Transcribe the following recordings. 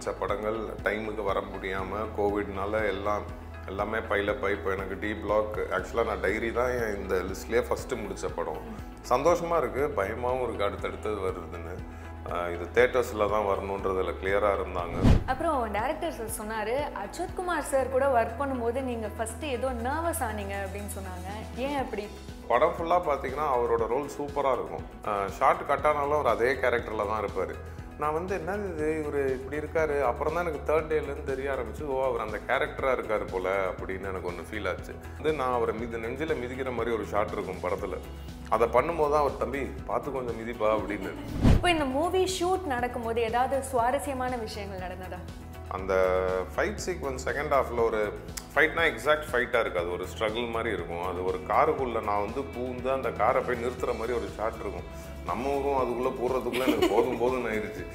நினச்ச படங்கள் டைமுக்கு வர முடியாமல் கோவிட்னால எல்லாம் எல்லாமே பைல பை இப்போ எனக்கு டி பிளாக் ஆக்சுவலாக நான் டைரி தான் என் இந்த லிஸ்ட்லேயே ஃபஸ்ட்டு முடித்த படம் சந்தோஷமாக இருக்குது பயமாகவும் இருக்குது அடுத்தடுத்தது வருதுன்னு ஆஹ் இது தேட்டர்ஸில் தான் வரணுன்றதுல கிளியராக இருந்தாங்க அப்புறம் டேரக்டர் சார் சொன்னார் அச்சுத் குமார் சார் கூட ஒர்க் பண்ணும்போது நீங்கள் ஃபஸ்ட்டு ஏதோ நர்வஸ் ஆனீங்க அப்படின்னு சொன்னாங்க ஏன் அப்படி படம் ஃபுல்லாக பார்த்தீங்கன்னா அவரோட ரோல் சூப்பராக இருக்கும் ஷார்ட் கட் ஆனாலும் அவர் அதே கேரக்டரில் தான் இருப்பார் நான் வந்து என்னது இது இவர் இப்படி இருக்காரு அப்புறம் தான் எனக்கு தேர்ட் டேலேருந்து தெரிய ஆரம்பிச்சு ஓ அவர் அந்த கேரக்டராக இருக்கார் போல அப்படின்னு எனக்கு ஒன்று ஃபீல் ஆச்சு வந்து நான் அவரை மிதி நெஞ்சில் மிதிக்கிற மாதிரி ஒரு ஷாட் இருக்கும் படத்தில் அதை பண்ணும்போது தான் அவர் தம்பி பார்த்து கொஞ்சம் மிதிப்பா அப்படின்னு இப்போ இந்த மூவி ஷூட் நடக்கும்போது ஏதாவது சுவாரஸ்யமான விஷயங்கள் நடந்ததா அந்த ஃபைட் சீக்வன்ஸ் செகண்ட் ஹாஃபில் ஒரு ஃபைட்னா எக்ஸாக்ட் ஃபைட்டாக இருக்காது ஒரு ஸ்ட்ரகிள் மாதிரி இருக்கும் அது ஒரு காருக்குள்ளே நான் வந்து பூந்து அந்த காரை போய் நிறுத்துற மாதிரி ஒரு ஷாட் இருக்கும் நம்ம ஊரும் அதுக்குள்ளே போடுறதுக்குள்ளே எனக்கு போதும் போதும்னு ஆயிடுச்சு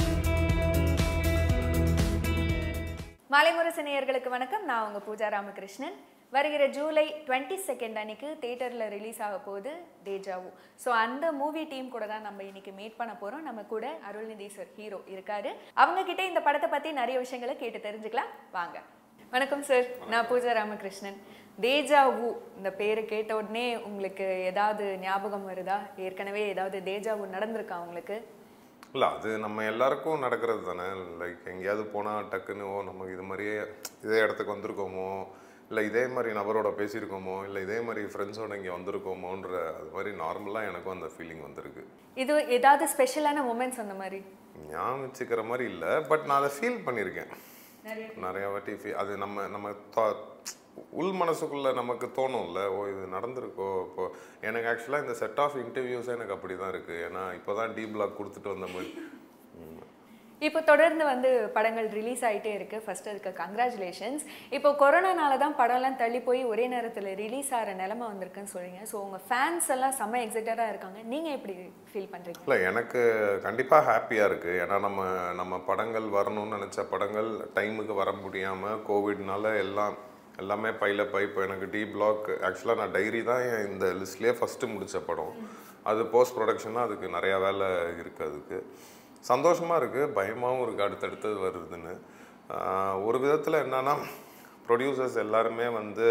மாலைமுரசு நேயர்களுக்கு வணக்கம் நான் உங்கள் பூஜா ராமகிருஷ்ணன் வருகிற ஜூலை டுவெண்ட்டி செகண்ட் அன்னைக்கு தேட்டரில் ரிலீஸ் ஆக போகுது தேஜாவு ஸோ அந்த மூவி டீம் கூட தான் நம்ம இன்னைக்கு மீட் பண்ண போகிறோம் நம்ம கூட அருள்நிதி சார் ஹீரோ இருக்காரு அவங்க கிட்ட இந்த படத்தை பற்றி நிறைய விஷயங்களை கேட்டு தெரிஞ்சுக்கலாம் வாங்க வணக்கம் சார் நான் பூஜா ராமகிருஷ்ணன் தேஜாவு இந்த பேரு கேட்ட உடனே உங்களுக்கு ஏதாவது ஞாபகம் வருதா ஏற்கனவே ஏதாவது தேஜாவு நடந்திருக்கா உங்களுக்கு இல்லை அது நம்ம எல்லாருக்கும் நடக்கிறது தானே லைக் எங்கேயாவது போனால் டக்குன்னு ஓ நம்ம இது மாதிரியே இதே இடத்துக்கு வந்திருக்கோமோ இல்லை இதே மாதிரி நபரோட பேசியிருக்கோமோ இல்லை இதே மாதிரி ஃப்ரெண்ட்ஸோட இங்கே வந்திருக்கோமோன்ற அது மாதிரி நார்மலாக எனக்கும் அந்த ஃபீலிங் வந்திருக்கு இது ஏதாவது ஸ்பெஷலான மூமெண்ட்ஸ் அந்த மாதிரி ஞாபகம் வச்சுக்கிற மாதிரி இல்லை பட் நான் அதை ஃபீல் பண்ணியிருக்கேன் நிறைய நிறைய வாட்டி feel- அது நம்ம நம்ம thought- உள் மனசுக்குள்ள நமக்கு தோணும்ல ஓ இது நடந்திருக்கோ இப்போ எனக்கு ஆக்சுவலாக இந்த செட் ஆஃப் இன்டர்வியூஸே எனக்கு அப்படி தான் இருக்குது ஏன்னா இப்போ தான் டி பிளாக் கொடுத்துட்டு வந்த மாதிரி ம். இப்போ தொடர்ந்து வந்து படங்கள் ரிலீஸ் ஆயிட்டே இருக்கு ஃபர்ஸ்ட் அதுக்கு கங்க்ராச்சுலேஷன்ஸ் இப்போ கொரோனானால தான் படம்லாம் தள்ளி போய் ஒரே நேரத்தில் ரிலீஸ் ஆகிற நிலமை வந்திருக்குன்னு சொல்றீங்க ஸோ உங்க ஃபேன்ஸ் எல்லாம் செம்ம எக்ஸைட்டடாக இருக்காங்க நீங்க எப்படி ஃபீல் பண்றீங்க இல்லை எனக்கு கண்டிப்பாக ஹாப்பியாக இருக்குது ஏன்னா நம்ம நம்ம படங்கள் வரணும்னு நினச்ச படங்கள் டைமுக்கு வர முடியாமல் கோவிட்னால எல்லாம் எல்லாமே பைல பை இப்போ எனக்கு டி பிளாக் ஆக்சுவலாக நான் டைரி தான் என் இந்த லிஸ்ட்லேயே ஃபஸ்ட்டு முடித்த படம் அது போஸ்ட் ப்ரொடக்ஷனாக அதுக்கு நிறையா வேலை இருக்குது அதுக்கு சந்தோஷமாக இருக்குது பயமாகவும் இருக்குது அடுத்தடுத்தது வருதுன்னு ஆஹ் ஒரு விதத்தில் என்னன்னா ப்ரொடியூசர்ஸ் எல்லாருமே வந்து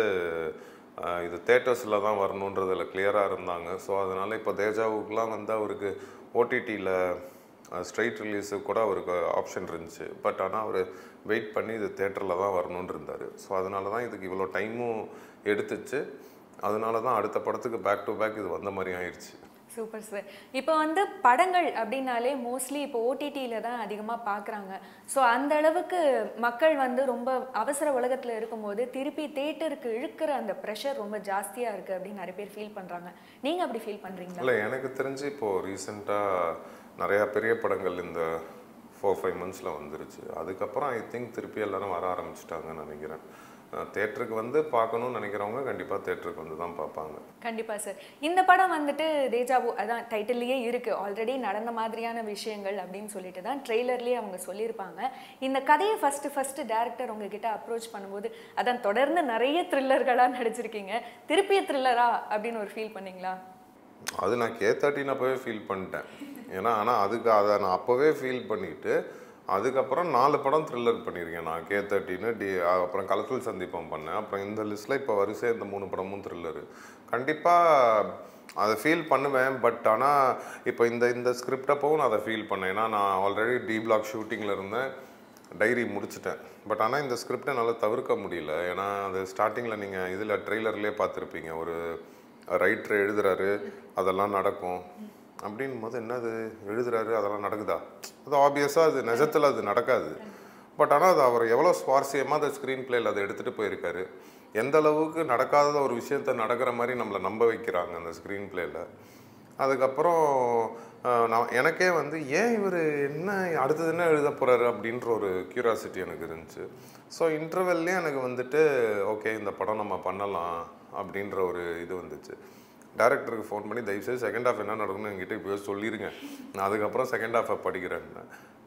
ஆஹ் இது தேட்டர்ஸில் தான் வரணுன்றதில் கிளியராக இருந்தாங்க ஸோ அதனால் இப்போ தேஜாவுக்குலாம் வந்து அவருக்கு ஓடிடியில் ஸ்ட்ரைட் ரிலீஸு கூட அவருக்கு ஆப்ஷன் இருந்துச்சு பட் ஆனால் அவர் வெயிட் பண்ணி இது தேட்டரில் தான் வரணுன்னு இருந்தார் ஸோ அதனால தான் இதுக்கு இவ்வளோ டைமும் எடுத்துச்சு அதனால தான் அடுத்த படத்துக்கு பேக் டு பேக் இது வந்த மாதிரி ஆயிடுச்சு சூப்பர் சார் இப்போ வந்து படங்கள் அப்படின்னாலே மோஸ்ட்லி இப்போ ஓடிடியில் தான் அதிகமாக பார்க்குறாங்க ஸோ அந்த அளவுக்கு மக்கள் வந்து ரொம்ப அவசர உலகத்தில் இருக்கும்போது திருப்பி தேட்டருக்கு இழுக்கிற அந்த ப்ரெஷர் ரொம்ப ஜாஸ்தியாக இருக்குது அப்படின்னு நிறைய பேர் ஃபீல் பண்ணுறாங்க நீங்கள் அப்படி ஃபீல் பண்ணுறீங்களா இல்லை எனக்கு தெரிஞ்சு இப்போது ரீசெண்டாக நிறையா பெரிய படங்கள் இந்த ஃபோர் ஃபைவ் மந்த்ஸில் வந்துருச்சு அதுக்கப்புறம் ஐ திங்க் திருப்பி எல்லாரும் வர ஆரம்பிச்சிட்டாங்கன்னு நினைக்கிறேன் தேட்டருக்கு வந்து பார்க்கணும்னு நினைக்கிறவங்க கண்டிப்பாக தேட்டருக்கு வந்து தான் பார்ப்பாங்க கண்டிப்பாக சார் இந்த படம் வந்துட்டு தேஜாவு அதான் டைட்டில்லையே இருக்குது ஆல்ரெடி நடந்த மாதிரியான விஷயங்கள் அப்படின்னு சொல்லிட்டு தான் ட்ரெய்லர்லேயே அவங்க சொல்லியிருப்பாங்க இந்த கதையை ஃபஸ்ட்டு ஃபஸ்ட்டு டேரக்டர் உங்ககிட்ட அப்ரோச் பண்ணும்போது அதான் தொடர்ந்து நிறைய த்ரில்லர்களாக நடிச்சிருக்கீங்க திருப்பிய த்ரில்லரா அப்படின்னு ஒரு ஃபீல் பண்ணீங்களா அது நான் கே தேர்ட்டின் அப்போவே ஃபீல் பண்ணிட்டேன் ஏன்னா ஆனால் அதுக்கு அதை நான் அப்போவே ஃபீல் பண்ணிவிட்டு அதுக்கப்புறம் நாலு படம் த்ரில்லர் பண்ணியிருக்கேன் நான் கே தேர்ட்டின்னு டி அப்புறம் கலக்கல் சந்திப்பம் பண்ணேன் அப்புறம் இந்த லிஸ்ட்டில் இப்போ வரிசை இந்த மூணு படமும் த்ரில்லரு கண்டிப்பாக அதை ஃபீல் பண்ணுவேன் பட் ஆனால் இப்போ இந்த இந்த ஸ்கிரிப்ட் அப்போவும் நான் அதை ஃபீல் பண்ணேன் ஏன்னா நான் ஆல்ரெடி டி பிளாக் ஷூட்டிங்கில் இருந்தேன் டைரி முடிச்சிட்டேன் பட் ஆனால் இந்த ஸ்கிரிப்டை என்னால் தவிர்க்க முடியல ஏன்னா அது ஸ்டார்டிங்கில் நீங்கள் இதில் ட்ரெய்லர்லேயே பார்த்துருப்பீங்க ஒரு ரைட்டர் எழுதுறாரு அதெல்லாம் நடக்கும் அப்படின் போது என்னது எழுதுறாரு அதெல்லாம் நடக்குதா அது ஆப்வியஸாக அது நிஜத்தில் அது நடக்காது பட் ஆனால் அது அவர் எவ்வளோ சுவாரஸ்யமாக அந்த ஸ்க்ரீன் பிளேயில் அதை எடுத்துகிட்டு போயிருக்காரு எந்த அளவுக்கு நடக்காத ஒரு விஷயத்த நடக்கிற மாதிரி நம்மளை நம்ப வைக்கிறாங்க அந்த ஸ்க்ரீன் பிளேயில் அதுக்கப்புறம் ஆஹ், நான் எனக்கே வந்து ஏன் இவர் என்ன அடுத்தது என்ன எழுத போகிறாரு அப்படின்ற ஒரு கியூரியாசிட்டி எனக்கு இருந்துச்சு ஸோ இன்டர்வெல்லே எனக்கு வந்துட்டு ஓகே இந்த படம் நம்ம பண்ணலாம் அப்படின்ற ஒரு இது வந்துச்சு டேரக்டருக்கு ஃபோன் பண்ணி தயவுசெய்து செகண்ட் ஹாஃப் என்ன நடக்கும்னு என்கிட்ட இப்போ சொல்லிடுங்க நான் அதுக்கப்புறம் செகண்ட் ஹாஃபை படிக்கிறேன்னு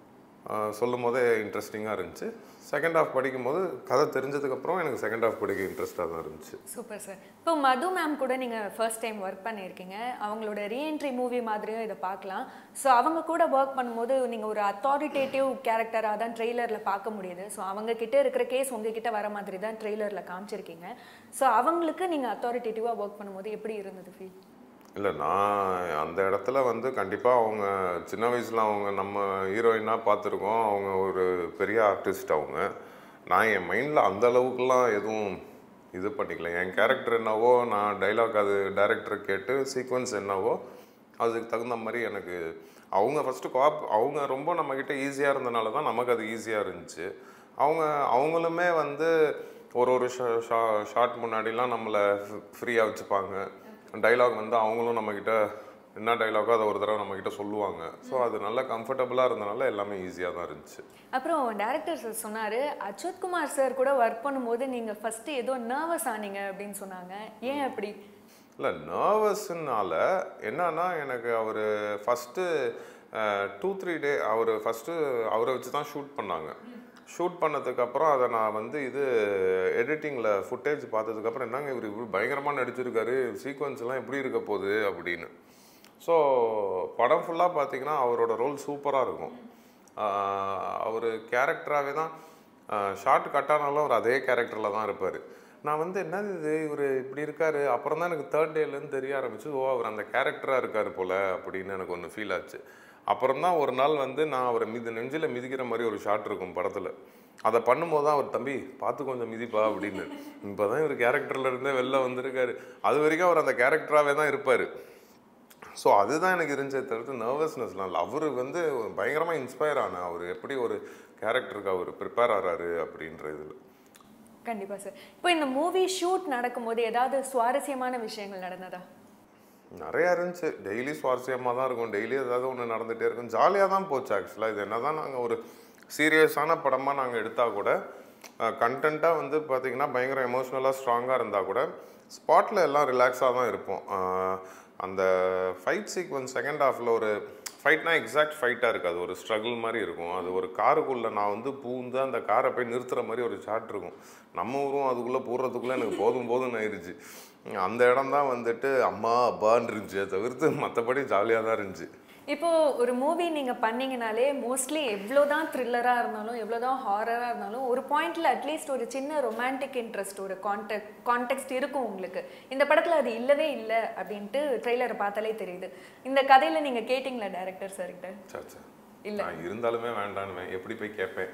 சொல்லும் போதே இன்ட்ரெஸ்டிங்காக இருந்துச்சு செகண்ட் ஹாஃப் படிக்கும்போது கதை தெரிஞ்சதுக்கப்புறம் எனக்கு செகண்ட் ஹாஃப் படிக்க இன்ட்ரெஸ்டாக தான் இருந்துச்சு சூப்பர் சார் இப்போ மது மேம் கூட நீங்கள் ஃபர்ஸ்ட் டைம் ஒர்க் பண்ணியிருக்கீங்க அவங்களோட ரீஎன்ட்ரி மூவி மாதிரியும் இதை பார்க்கலாம் ஸோ அவங்க கூட ஒர்க் பண்ணும்போது நீங்கள் ஒரு அத்தாரிட்டேட்டிவ் கேரக்டராக தான் ட்ரெய்லரில் பார்க்க முடியுது ஸோ அவங்க கிட்ட இருக்கிற கேஸ் உங்ககிட்ட வர மாதிரி தான் ட்ரெய்லரில் காமிச்சிருக்கீங்க ஸோ அவங்களுக்கு நீங்கள் அத்தாரிட்டேட்டிவாக ஒர்க் பண்ணும்போது எப்படி இருந்தது ஃபீல் இல்லை நான் அந்த இடத்துல வந்து கண்டிப்பாக அவங்க சின்ன வயசில் அவங்க நம்ம ஹீரோயினாக பார்த்துருக்கோம் அவங்க ஒரு பெரிய ஆர்டிஸ்ட் அவங்க நான் என் மைண்டில் அந்த அளவுக்குலாம் எதுவும் இது பண்ணிக்கல என் கேரக்டர் என்னவோ நான் டைலாக் அது டைரக்டர் கேட்டு சீக்வன்ஸ் என்னவோ அதுக்கு தகுந்த மாதிரி எனக்கு அவங்க ஃபஸ்ட்டு கோஆப் அவங்க ரொம்ப நம்மக்கிட்ட ஈஸியாக இருந்தனால தான் நமக்கு அது ஈஸியாக இருந்துச்சு அவங்க அவங்களுமே வந்து ஒரு ஒரு ஷார்ட் முன்னாடிலாம் நம்மளை ஃப்ரீயாக வச்சுப்பாங்க டைலாக் வந்து அவங்களும் நம்மக்கிட்ட என்ன டைலாகோ அதை ஒரு தடவை நம்மக்கிட்ட சொல்லுவாங்க ஸோ அது நல்ல கம்ஃபர்டபுளாக இருந்தனால எல்லாமே ஈஸியாக தான் இருந்துச்சு அப்புறம் டேரக்டர் சார் சொன்னார் அச்சுத் குமார் சார் கூட ஒர்க் பண்ணும்போது நீங்கள் ஃபஸ்ட்டு ஏதோ நர்வஸ் ஆனீங்க அப்படின்னு சொன்னாங்க ஏன் அப்படி இல்லை நர்வஸ்னால என்னன்னா எனக்கு அவர் ஃபஸ்ட்டு டூ த்ரீ டே அவர் ஃபஸ்ட்டு அவரை வச்சு தான் ஷூட் பண்ணாங்க ஷூட் பண்ணதுக்கப்புறம் அதை நான் வந்து இது எடிட்டிங்கில் ஃபுட்டேஜ் பார்த்ததுக்கப்புறம் என்னங்க இவர் இவர் பயங்கரமாக நடிச்சிருக்காரு சீக்வன்ஸ்லாம் எப்படி இருக்க போகுது அப்படின்னு ஸோ படம் ஃபுல்லாக பார்த்தீங்கன்னா அவரோட ரோல் சூப்பராக இருக்கும் அவர் கேரக்டராகவே தான் ஷார்ட் கட்டானாலும் அவர் அதே கேரக்டரில் தான் இருப்பார் நான் வந்து என்னது இது இவர் இப்படி இருக்காரு அப்புறம் தான் எனக்கு தேர்ட் டேலேருந்து தெரிய ஆரம்பிச்சு ஓ அவர் அந்த கேரக்டராக இருக்கார் போல் அப்படின்னு எனக்கு ஒன்று ஃபீல் ஆச்சு அப்புறம் தான் ஒரு நாள் வந்து நான் அவரை மிதி நெஞ்சில் மிதிக்கிற மாதிரி ஒரு ஷாட் இருக்கும் படத்தில் அதை பண்ணும்போது தான் அவர் தம்பி பார்த்து கொஞ்சம் மிதிப்பா அப்படின்னு இப்போ தான் இவர் கேரக்டர்ல இருந்தே வெளில வந்திருக்காரு அது வரைக்கும் அவர் அந்த கேரக்டராகவே தான் இருப்பார் ஸோ அதுதான் எனக்கு இருந்துச்சே தவிர்த்து நர்வஸ்னஸ்லாம் இல்லை அவர் வந்து பயங்கரமாக இன்ஸ்பயர் ஆன அவர் எப்படி ஒரு கேரக்டருக்கு அவர் ப்ரிப்பேர் ஆகிறாரு அப்படின்ற இதில் கண்டிப்பாக சார் இப்போ இந்த மூவி ஷூட் நடக்கும்போது ஏதாவது சுவாரஸ்யமான விஷயங்கள் நடந்ததா நிறையா இருந்துச்சு டெய்லி சுவாரஸ்யமாக தான் இருக்கும் டெய்லி ஏதாவது ஒன்று நடந்துகிட்டே இருக்கும் ஜாலியாக தான் போச்சு ஆக்சுவலாக இது என்ன தான் நாங்கள் ஒரு சீரியஸான படமாக நாங்கள் எடுத்தால் கூட கண்டென்ட்டாக வந்து பார்த்திங்கன்னா பயங்கர எமோஷ்னலாக ஸ்ட்ராங்காக இருந்தால் கூட ஸ்பாட்டில் எல்லாம் ரிலாக்ஸாக தான் இருப்போம் அஹ் அந்த ஃபைட் சீக்வன்ஸ் செகண்ட் ஹாஃபில் ஒரு ஃபைட்னா எக்ஸாக்ட் ஃபைட்டாக இருக்காது ஒரு ஸ்ட்ரகிள் மாதிரி இருக்கும் அது ஒரு காருக்குள்ளே நான் வந்து பூந்து அந்த காரை போய் நிறுத்துற மாதிரி ஒரு ஷாட் இருக்கும் நம்ம ஊரும் அதுக்குள்ளே போடுறதுக்குள்ளே எனக்கு போதும் போதும்னு ஆயிடுச்சு அந்த இடம் தான் வந்துட்டு அம்மா அப்பான்னு இருந்துச்சு தவிர்த்து மற்றபடி ஜாலியாக தான் இருந்துச்சு இப்போ ஒரு மூவி நீங்க பண்ணீங்கனாலே மோஸ்ட்லி எவ்வளோதான் த்ரில்லராக இருந்தாலும் எவ்வளோதான் ஹாரராக இருந்தாலும் ஒரு பாயிண்ட்ல அட்லீஸ்ட் ஒரு சின்ன ரொமான்டிக் இன்ட்ரெஸ்ட் ஒரு கான்டெக்ட் கான்டெக்ட் இருக்கும் உங்களுக்கு இந்த படத்துல அது இல்லவே இல்லை அப்படின்ட்டு ட்ரெய்லரை பார்த்தாலே தெரியுது இந்த கதையில நீங்க கேட்டிங்களா டேரக்டர் சார்கிட்ட சாச்சா இல்ல. நான் இருந்தாலுமே வேண்டான்னுவேன் எப்படி போய் கேட்பேன்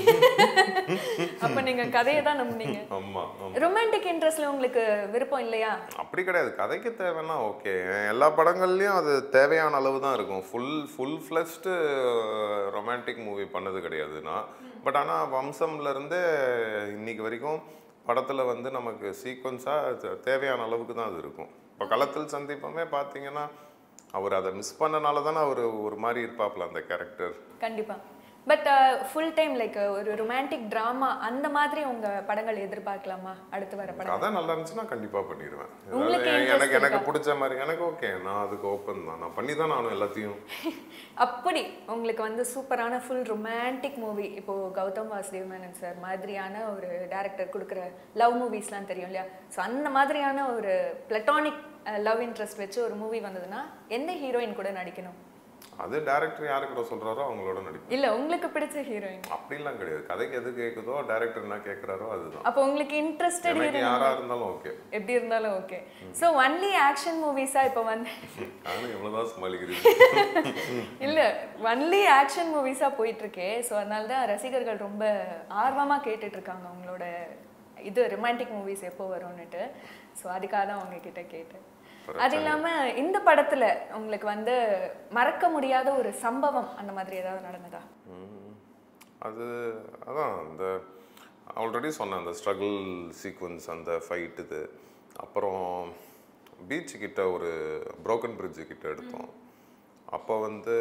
அப்ப நீங்க கதையை தான் நம்புனீங்க ஆமாம் ஆமாம் ரொமான்டிக் இன்ட்ரெஸ்ட்ல உங்களுக்கு விருப்பம் இல்லையா அப்படி கிடையாது கதைக்கு தேவைன்னா ஓகே எல்லா படங்கள்லையும் அது தேவையான அளவு தான் இருக்கும் full full flushed romantic movie பண்ணது கிடையாது நான் பட் ஆனால் வம்சம்லேருந்து இன்னைக்கு வரைக்கும் படத்தில் வந்து நமக்கு சீக்வன்ஸாக தேவையான அளவுக்கு தான் அது இருக்கும் இப்போ களத்தில் சந்திப்போமே பார்த்தீங்கன்னா அவர் அதை மிஸ் பண்ணனால தானே அவர் ஒரு மாதிரி இருப்பாப்ல அந்த கேரக்டர் கண்டிப்பா பட் ஃபுல் டைம் லைக் ஒரு ரொமான்டிக் ட்ராமா அந்த மாதிரி உங்க படங்கள் எதிர்பார்க்கலாமா அடுத்து வர படம் கதை நல்லா இருந்துச்சுன்னா கண்டிப்பாக பண்ணிடுவேன் உங்களுக்கு ஏதாவது interest எனக்கு எனக்கு இருக்கா? பிடிச்ச மாதிரி எனக்கு ஓகே நான் அதுக்கு ஓப்பன் தான் நான் பண்ணி தான் நானும் எல்லாத்தையும் அப்படி உங்களுக்கு வந்து சூப்பரான ஃபுல் ரொமான்டிக் மூவி இப்போ கௌதம் வாசுதேவ் மேனன் சார் மாதிரியான ஒரு டேரக்டர் கொடுக்குற லவ் மூவிஸ்லாம் தெரியும் இல்லையா ஸோ அந்த மாதிரியான ஒரு பிளட்டானிக் லவ் இன்ட்ரெஸ்ட் வச்சு ஒரு மூவி வந்ததுன்னா எந்த ஹீரோயின் கூட நடிக்கணும் அது டேரக்டர் யாரு கூட சொல்றாரோ அவங்களோட நடிப்பேன் இல்ல உங்களுக்கு பிடிச்ச ஹீரோயின் அப்படிலாம் கிடையாது கதைக்கு எது கேட்குதோ டேரக்டர் என்ன கேட்குறாரோ அதுதான் அப்போ உங்களுக்கு இன்ட்ரெஸ்டட் எனக்கு ஹீரோயின் யாரா இருந்தாலும் ஓகே எப்படி இருந்தாலும் ஓகே ஸோ ஒன்லி ஆக்ஷன் மூவிஸா இப்போ வந்து நானும் எவ்வளோதான் சமாளிக்கிறீங்க இல்ல ஒன்லி ஆக்ஷன் மூவிஸா போயிட்டு இருக்கே ஸோ அதனால தான் ரசிகர்கள் ரொம்ப ஆர்வமா கேட்டுட்டு இருக்காங்க உங்களோட இது ரொமான்டிக் மூவிஸ் எப்போ வரும்னுட்டு ஸோ அதுக்காக தான் உங்ககிட்ட கேட்டேன் அது இல்லாம இந்த படத்துல உங்களுக்கு வந்து மறக்க முடியாத ஒரு சம்பவம் அந்த மாதிரி ஏதாவது நடந்ததா ம். அது அதான் அந்த ஆல்ரெடி சொன்னேன் அந்த ஸ்ட்ரகிள் சீக்வன்ஸ் அந்த ஃபைட் இது அப்புறம் பீச் கிட்ட ஒரு broken bridge கிட்ட எடுத்தோம் அப்போ வந்து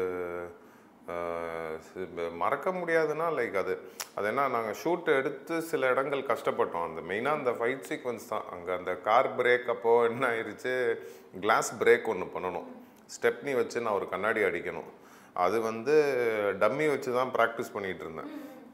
அஹ், சி- மறக்க முடியாதுன்னா லைக் அது அது என்ன நாங்கள் ஷூட் எடுத்து சில இடங்கள் கஷ்டப்பட்டோம் அந்த மெயினாக அந்த ஃபைட் சீக்வன்ஸ் தான் அங்கே அந்த கார் பிரேக் அப்போ என்ன ஆயிடுச்சு கிளாஸ் பிரேக் ஒன்று பண்ணணும் ஸ்டெப்னி வச்சு நான் ஒரு கண்ணாடி அடிக்கணும் அது வந்து டம்மி வச்சு தான் ப்ராக்டிஸ் பண்ணிகிட்டு இருந்தேன்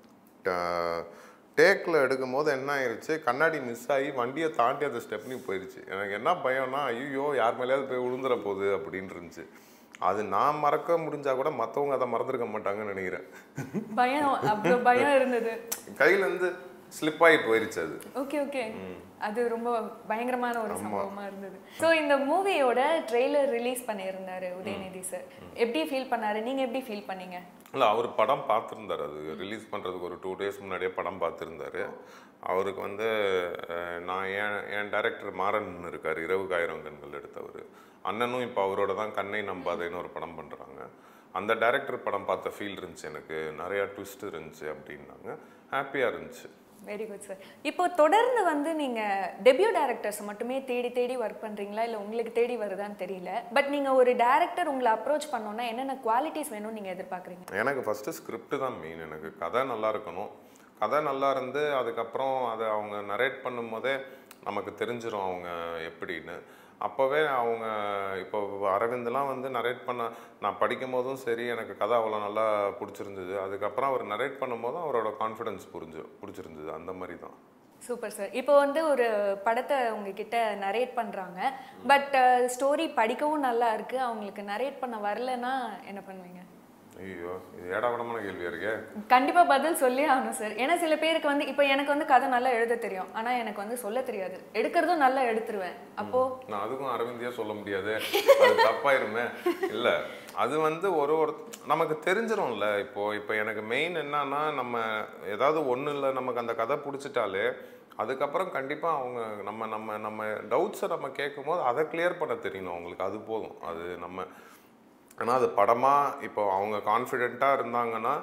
டேக்கில் எடுக்கும்போது என்ன ஆயிருச்சு கண்ணாடி மிஸ் ஆகி வண்டியை தாண்டி அந்த ஸ்டெப்னி போயிடுச்சு எனக்கு என்ன பயம்னா ஐயோ யார் மேலேயாவது போய் விழுந்துற போகுது அப்படின்னு இருந்துச்சு அது நான் மறக்க முடிஞ்சா கூட மற்றவங்க அதை மறந்துருக்க மாட்டாங்கன்னு நினைக்கிறேன் பயம் அவ்வளோ பயம் இருந்தது கையிலேருந்து ஸ்லிப் ஆகி போயிருச்சு அது ஓகே ஓகே அது ரொம்ப பயங்கரமான ஒரு சம்பவமா இருந்தது ஸோ இந்த மூவியோட ட்ரெய்லர் ரிலீஸ் பண்ணியிருந்தாரு உதயநிதி சார் எப்படி ஃபீல் பண்ணாரு நீங்க எப்படி ஃபீல் பண்ணீங்க இல்லை அவர் படம் பார்த்துருந்தார் அது ரிலீஸ் பண்ணுறதுக்கு ஒரு டூ டேஸ் முன்னாடியே படம் பார்த்துருந்தாரு அவருக்கு வந்து அஹ், நான் என் என் டைரக்டர் மாறன் இருக்கார் இரவு காயிரம் கண்கள் எடுத்தவர் அண்ணனும் இப்போ அவரோட தான் கண்ணை நம்பாதேன்னு ஒரு படம் பண்ணுறாங்க அந்த டைரக்டர் படம் பார்த்த ஃபீல் இருந்துச்சு எனக்கு நிறையா ட்விஸ்ட் இருந்துச்சு அப்படின்னாங்க ஹாப்பியாக இருந்துச்சு வெரி குட் சார் இப்போ தொடர்ந்து வந்து நீங்க டெபியூ டேரக்டர்ஸ் மட்டுமே தேடி தேடி ஒர்க் பண்றீங்களா இல்ல உங்களுக்கு தேடி வருதான்னு தெரியல பட் நீங்க ஒரு டேரக்டர் உங்களை அப்ரோச் பண்ணோம்னா என்னென்ன குவாலிட்டிஸ் வேணும்னு நீங்க எதிர்பார்க்குறீங்க எனக்கு ஃபஸ்ட்டு ஸ்கிரிப்ட் தான் மெயின் எனக்கு கதை நல்லா இருக்கணும் கதை நல்லா இருந்து அதுக்கப்புறம் அதை அவங்க நரேட் பண்ணும்போதே நமக்கு தெரிஞ்சிரும் அவங்க எப்படின்னு அப்போவே அவங்க இப்போ அரவிந்த்லாம் வந்து நரேட் பண்ண நான் படிக்கும் போதும் சரி எனக்கு கதை அவ்வளோ நல்லா பிடிச்சிருந்தது அதுக்கப்புறம் அவர் நரேட் பண்ணும்போதும் அவரோட கான்ஃபிடன்ஸ் புரிஞ்சு பிடிச்சிருந்தது அந்த மாதிரி தான் சூப்பர் சார் இப்போ வந்து ஒரு படத்தை உங்ககிட்ட நரேட் பண்றாங்க பட் ஸ்டோரி படிக்கவும் நல்லா இருக்கு அவங்களுக்கு நரேட் பண்ண வரலன்னா என்ன பண்ணுவீங்க ஐயோ இது ஏடாவிடமான கேள்வியா இருக்கே கண்டிப்பா பதில் சொல்லி ஆகணும் சார் ஏன்னா சில பேருக்கு வந்து இப்போ எனக்கு வந்து கதை நல்லா எழுத தெரியும் ஆனா எனக்கு வந்து சொல்ல தெரியாது எடுக்கிறதும் நல்லா எடுத்துருவேன் அப்போ நான் அதுக்கும் அரவிந்தியா சொல்ல முடியாது அது தப்பாயிருமே இல்ல அது வந்து ஒரு ஒரு நமக்கு தெரிஞ்சிரும்ல இப்போ இப்போ எனக்கு மெயின் என்னன்னா நம்ம ஏதாவது ஒண்ணு இல்லை நமக்கு அந்த கதை பிடிச்சிட்டாலே அதுக்கப்புறம் கண்டிப்பா அவங்க நம்ம நம்ம நம்ம டவுட்ஸை நம்ம கேட்கும் போது அதை கிளியர் பண்ண தெரியணும் அவங்களுக்கு அது போதும் அது நம்ம ஏன்னா அது படமா இப்போ அவங்க கான்ஃபிடென்ட்டாக இருந்தாங்கன்னா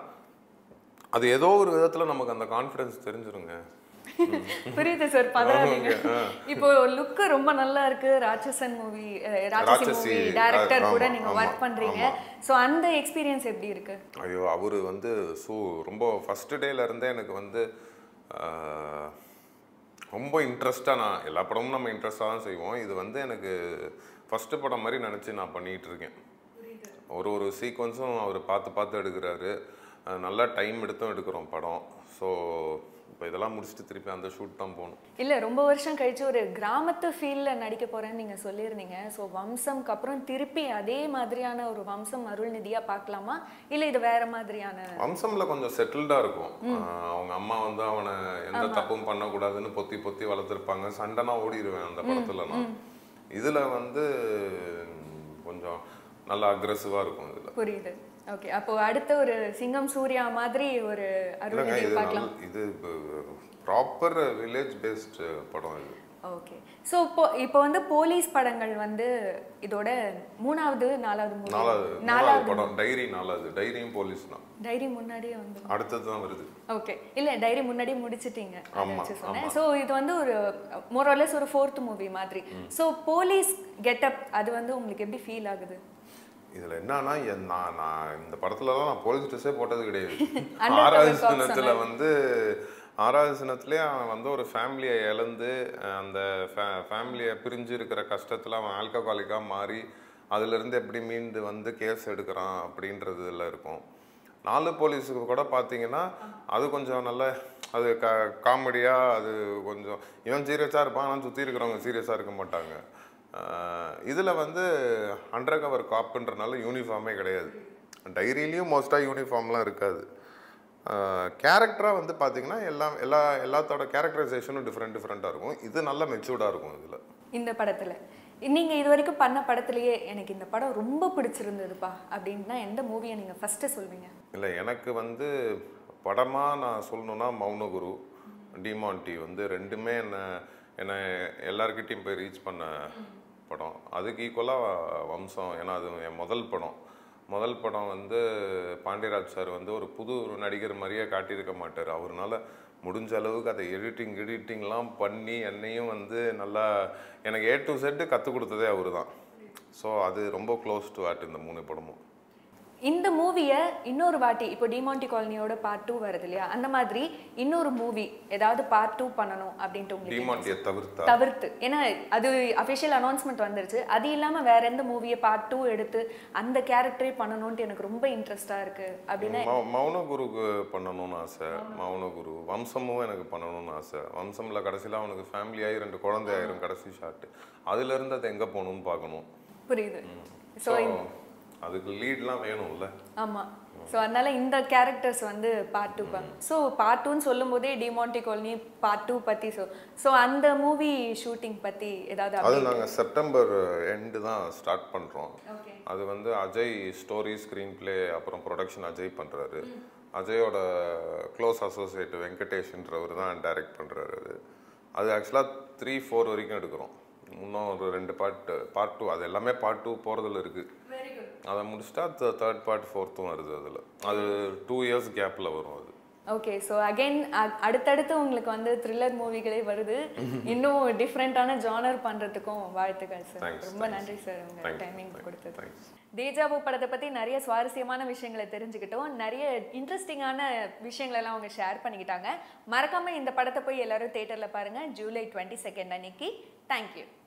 அது ஏதோ ஒரு விதத்துல நமக்கு அந்த கான்ஃபிடன்ஸ் தெரிஞ்சிருங்க புரியுது சார் பதறாதீங்க ஆமாங்க, ஆ. இப்போ லுக் ரொம்ப நல்லா இருக்கு Ratsasan movie Ratsasi Ratsasi, movie director ஆ, கூட ஆமா, நீங்க ஆமா, ஒர்க் பண்றீங்க சோ அந்த எக்ஸ்பீரியன்ஸ் எப்படி இருக்கு ஐயோ அவர் வந்து சூ ரொம்ப ஃபஸ்ட் டேல இருந்தே எனக்கு வந்து ஆஹ், ரொம்ப இன்ட்ரெஸ்டாக நான் எல்லா படமும் நம்ம இன்ட்ரெஸ்டாக தான் செய்வோம் இது வந்து எனக்கு ஃபஸ்ட்டு படம் மாதிரி நினச்சி நான் பண்ணிகிட்டு இருக்கேன் ஒரு ஒரு சீக்வன்ஸும் அவர் பார்த்து பார்த்து எடுக்கிறாரு அஹ், நல்லா டைம் எடுத்தும் எடுக்கிறோம் படம் ஸோ இப்போ இதெல்லாம் முடிச்சுட்டு திருப்பி அந்த ஷூட் தான் போகணும் இல்ல ரொம்ப வருஷம் கழிச்சு ஒரு கிராமத்து ஃபீல்ல நடிக்க போறேன்னு நீங்க சொல்லியிருந்தீங்க ஸோ வம்சம்க்கு அப்புறம் திருப்பி அதே மாதிரியான ஒரு வம்சம் அருள்நிதியா பார்க்கலாமா இல்ல இது வேற மாதிரியான வம்சம்ல கொஞ்சம் செட்டில்டா இருக்கும் ஆஹ் அவங்க அம்மா வந்து அவனை எந்த தப்பும் பண்ணக்கூடாதுன்னு பொத்தி பொத்தி வளர்த்துருப்பாங்க சண்டைனா ஓடிடுவேன் அந்த படத்துல நான் இதுல வந்து கொஞ்சம் நல்லா அக்ரெசிவா இருக்கும் இதுல புரியுது ஓகே அப்போ அடுத்த ஒரு சிங்கம் சூர்யா மாதிரி ஒரு இல்லைங்க அருள்நிதியை இது பார்க்கலாம் நல்ல- இது ப்ராப்பர் வில்லேஜ் பேஸ்ட் படம் இது ஓகே ஸோ இப்போ இப்போ வந்து போலீஸ் படங்கள் வந்து இதோட மூணாவது நாலாவது movie. நாலாவது நாலாவது படம் டைரி நாலாவது டைரியும் போலீஸ் தான் டைரி முன்னாடியே வந்து அடுத்தது தான் வருது ஓகே இல்ல டைரி முன்னாடி முடிச்சிட்டீங்க அதை ஆமா, வச்சு சொன்னேன் ஸோ இது வந்து ஒரு மோரலஸ் ஒரு ஃபோர்த் மூவி மாதிரி ஸோ போலீஸ் கெட்டப் அது வந்து உங்களுக்கு எப்படி ஃபீல் ஆகுது இதுல என்னன்னா என் நான் நான் இந்த படத்துலலாம் நான் போலீஸ் ட்ரெஸ்ஸே போட்டது கிடையாது Undercover ஆறாவது cops சினத்துல வந்து ஆறாவது சினத்துலேயே அவன் வந்து ஒரு ஃபேமிலியை இழந்து அஹ், அந்த ஃபேமிலியை பிரிஞ்சு இருக்கிற கஷ்டத்துல அவன் ஆல்கஹாலிக்காக மாறி அதுலேருந்து எப்படி மீண்டு வந்து கேஸ் எடுக்கிறான் அப்படின்றதுல இருக்கும் நாலு போலீஸுக்கு கூட பார்த்தீங்கன்னா அது கொஞ்சம் நல்ல அது க காமெடியாக அது கொஞ்சம் இவன் சீரியஸாக இருப்பான் ஆனால் சுற்றி இருக்கிறவங்க சீரியஸாக இருக்க மாட்டாங்க இதில் வந்து அண்டர் கவர் காப்புன்றனால யூனிஃபார்மே கிடையாது டைரியிலையும் மோஸ்ட்டாக யூனிஃபார்ம்லாம் இருக்காது கேரக்டராக வந்து பார்த்தீங்கன்னா எல்லா எல்லா எல்லாத்தோட கேரக்டரைசேஷனும் டிஃப்ரெண்ட் டிஃப்ரெண்ட்டாக இருக்கும் இது நல்ல மெச்சூர்டாக இருக்கும் இதில் இந்த படத்துல நீங்க இது வரைக்கும் பண்ண படத்துலயே எனக்கு இந்த படம் ரொம்ப பிடிச்சிருந்ததுப்பா அப்படின்னா எந்த மூவியை நீங்க ஃபர்ஸ்ட் சொல்வீங்க இல்லை எனக்கு வந்து படமாக நான் சொல்லணுன்னா மௌனகுரு டிமான்டி வந்து ரெண்டுமே என்ன என்னை எல்லார்கிட்டேயும் போய் ரீச் பண்ண படம் அதுக்கு ஈக்குவலாக வம்சம் ஏன்னா அது என் முதல் படம் முதல் படம் வந்து பாண்டியராஜ் சார் வந்து ஒரு புது ஒரு நடிகர் மாதிரியே காட்டியிருக்க மாட்டார் அவர்னால முடிஞ்ச அளவுக்கு அதை எடிட்டிங் எடிட்டிங்லாம் பண்ணி என்னையும் வந்து நல்லா எனக்கு ஏ டு செட்டு கற்றுக் கொடுத்ததே அவர் தான் ஸோ அது ரொம்ப க்ளோஸ் டு ஆட் இந்த மூணு படமும் இந்த மூவியை இன்னொரு வாட்டி இப்போ டிமாண்டி காலனியோட பார்ட் டூ வருது இல்லையா அந்த மாதிரி இன்னொரு மூவி ஏதாவது பார்ட் டூ பண்ணணும் அப்படின்ட்டு உங்களுக்கு டிமாண்டியை தவிர்த்தா தவிர்த்து ஏன்னா அது அஃபிஷியல் அனௌன்ஸ்மெண்ட் வந்துருச்சு அது இல்லாம வேற எந்த மூவியை பார்ட் டூ எடுத்து அந்த கேரக்டரே பண்ணணும்ட்டு எனக்கு ரொம்ப இன்ட்ரெஸ்டா இருக்கு அப்படின்னு மௌ- மௌனகுருக்கு பண்ணணும்னு ஆசை மௌனகுரு வம்சமும் எனக்கு பண்ணணும்னு ஆசை வம்சம்ல கடைசியில் அவனுக்கு ஃபேமிலி ஆகி ரெண்டு குழந்தை ஆயிரும் கடைசி ஷாட்டு அதுல இருந்து அது எங்க போகணும்னு பார்க்கணும் புரியுது ஸோ ஸோ அதுக்கு லீட்லாம் வேணும்ல ஆமா ஸோ அதனால இந்த கேரக்டர்ஸ் வந்து பார்ட் டூ ஸோ பார்ட் டூன்னு சொல்லும் போதே டிமாண்டி காலனி பார்ட் டூ பத்தி ஸோ ஸோ அந்த மூவி ஷூட்டிங் பத்தி ஏதாவது அது நாங்கள் செப்டம்பர் எண்டு தான் ஸ்டார்ட் பண்ணுறோம் ஓகே அது வந்து அஜய் ஸ்டோரி ஸ்க்ரீன் ப்ளே அப்புறம் ப்ரொடக்ஷன் அஜய் பண்ணுறாரு அஜயோட க்ளோஸ் அசோசியேட் வெங்கடேஷ்ன்றவர் தான் டைரக்ட் பண்ணுறாரு அது அது ஆக்சுவலாக த்ரீ ஃபோர் வரைக்கும் எடுக்கிறோம் இன்னும் ஒரு ரெண்டு பார்ட் பார்ட் டூ அது எல்லாமே பார்ட் டூ போகிறதுல இருக்குது வெரி குட் அதை முடிச்சிட்டா தேர்ட் பார்ட் ஃபோர்த்தும் வருது அதில் அது டூ இயர்ஸ் கேப்பில் வரும் அது ஓகே ஸோ அகைன் அடுத்தடுத்து உங்களுக்கு வந்து த்ரில்லர் மூவிகளே வருது இன்னும் டிஃப்ரெண்ட்டான ஜானர் பண்றதுக்கும் வாழ்த்துக்கள் சார் Thanks, ரொம்ப நன்றி சார் உங்க Thank you, timing thank you, கொடுத்தது thanks. தேஜாபு படத்தை பத்தி நிறைய சுவாரஸ்யமான விஷயங்களை தெரிஞ்சுக்கிட்டோம் நிறைய இன்ட்ரெஸ்டிங்கான விஷயங்கள் எல்லாம் அவங்க ஷேர் பண்ணிக்கிட்டாங்க மறக்காம இந்த படத்தை போய் எல்லாரும் தேட்டர்ல பாருங்க ஜூலை டுவெண்ட்டி செகண்ட் அன்னைக்கு தேங்க்யூ